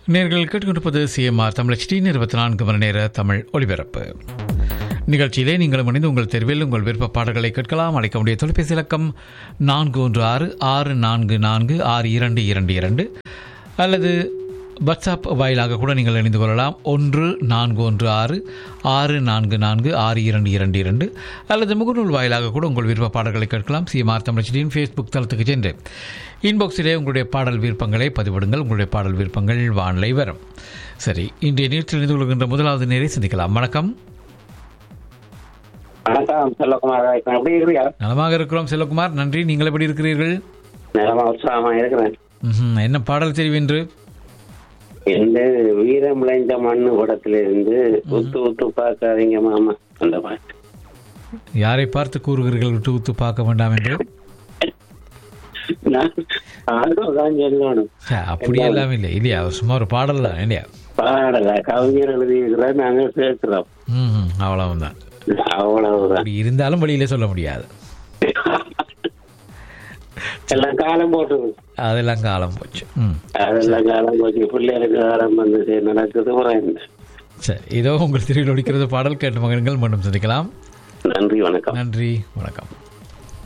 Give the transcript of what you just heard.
நேர்கள் கேட்டுக்கொண்டிருப்பது CMR Tamil D இருபத்தி நான்கு மணி நேர தமிழ் ஒலிபரப்பு நிகழ்ச்சியிலே நீங்கள் இணைந்து உங்கள் தெருவில் உங்கள் விருப்ப பாடல்களை கேட்கலாம் அழைக்க முடிய தொலைபேசி இலக்கம் நான்கு ஒன்று ஆறு ஆறு நான்கு நான்கு ஆறு இரண்டு இரண்டு இரண்டு அல்லது வாட்ஸ்அப் வாயிலாக கூட நீங்கள் இணைந்து கொள்ளலாம் ஒன்று நான்கு ஒன்று ஆறு ஆறு நான்கு நான்கு ஆறு இரண்டு இரண்டு இரண்டு அல்லது முகநூல் வாயிலாக கூட உங்கள் விருப்ப பாடல்களை கேட்கலாம் சிஎம்ஆர் தமிழ்ச்சியின் ஃபேஸ்புக் தளத்துக்கு சென்று இன்பாக்ஸிலே உங்களுடைய பாடல் விருப்பங்களை பதிவிடுங்கள் உங்களுடைய பாடல் விருப்பங்கள் வானிலை வரும் சரி இன்றைய நிகழ்ச்சியில் இணைந்து கொள்கின்ற முதலாவது நேரை சந்திக்கலாம் வணக்கம் வணக்கம் செல்லகுமார் இப்ப எப்படி இருக்கிறியா நலமாக இருக்கிறோம் செல்வகுமார் நன்றி நீங்கள் எப்படி இருக்கிறீர்கள் நிலமா உற்சாகமா இருக்கிறேன் ம்ஹும். என்ன பாடல் தெரிவென்று இந்த வீரம் விளைஞ்ச மண்ணு கூடத்துல இருந்து உத்து உத்து பார்க்காதீங்க மாமா அந்த பாட்டு யாரை பார்த்து கூறுகிறீர்கள் விட்டு விட்டு பார்க்க வேண்டாம் என்று நான் ஆர்வம் சொல்லணும் சே, அப்படி எல்லாம் இல்லை இல்லையா சும்மா ஒரு பாடல் தான் இல்லையா பாடல கவிஞர் எழுதியிருக்கிறோம் நாங்க சேர்க்கிறோம் ம் அவ்வளவுதான் அவ்வளவுதான் அப்படி இருந்தாலும் வழியிலே சொல்ல முடியாது எல்லாம் காலம் போட்டு அதெல்லாம் காலம் போச்சு ம் அதெல்லாம் காலம் போச்சு பிள்ளைகளுக்கு காலம் வந்து சரி, நடக்குது புறம் சரி இதோ உங்கள் திருவில் ஒழிக்கிறது பாடல் கேட்டு மகன்கள் மீண்டும் சந்திக்கலாம் நன்றி வணக்கம் நன்றி வணக்கம்